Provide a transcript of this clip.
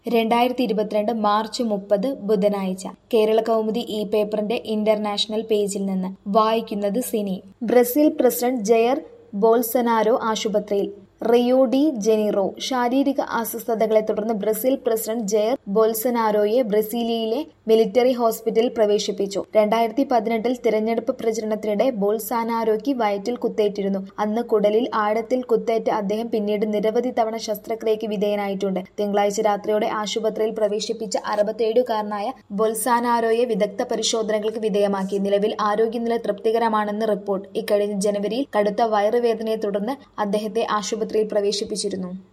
രണ്ടായിരത്തി ഇരുപത്തിരണ്ട് മാർച്ച് മുപ്പത് ബുധനാഴ്ച കേരള കൗമുദി ഈ പേപ്പറിന്റെ ഇന്റർനാഷണൽ പേജിൽ നിന്ന് വായിക്കുന്നത് Sini Brazil president Jair Bolsonaro ആശുപത്രിയിൽ റിയോ ഡി ജനീറോ ശാരീരിക അസ്വസ്ഥതകളെ തുടർന്ന് ബ്രസീൽ പ്രസിഡന്റ് ജയർ ബോൾസനാരോയെ ബ്രസീലിയയിലെ മിലിറ്ററി ഹോസ്പിറ്റലിൽ പ്രവേശിപ്പിച്ചു രണ്ടായിരത്തി പതിനെട്ടിൽ തിരഞ്ഞെടുപ്പ് പ്രചരണത്തിനിടെ ബോൾസാനാരോയ്ക്ക് വയറ്റിൽ കുത്തേറ്റിരുന്നു അന്ന് കുടലിൽ ആഴത്തിൽ കുത്തേറ്റ അദ്ദേഹം പിന്നീട് നിരവധി തവണ ശസ്ത്രക്രിയയ്ക്ക് വിധേയനായിട്ടുണ്ട് തിങ്കളാഴ്ച രാത്രിയോടെ ആശുപത്രിയിൽ പ്രവേശിപ്പിച്ച അറുപത്തിയേഴുകാരനായ ബൊൽസാനാരോയെ വിദഗ്ധ പരിശോധനകൾക്ക് വിധേയമാക്കി നിലവിൽ ആരോഗ്യനില തൃപ്തികരമാണെന്ന് റിപ്പോർട്ട് ഇക്കഴിഞ്ഞ ജനുവരിയിൽ കടുത്ത വയറുവേദനയെ തുടർന്ന് അദ്ദേഹത്തെ ആശുപത്രിയിൽ പ്രവേശിപ്പിച്ചിരുന്നു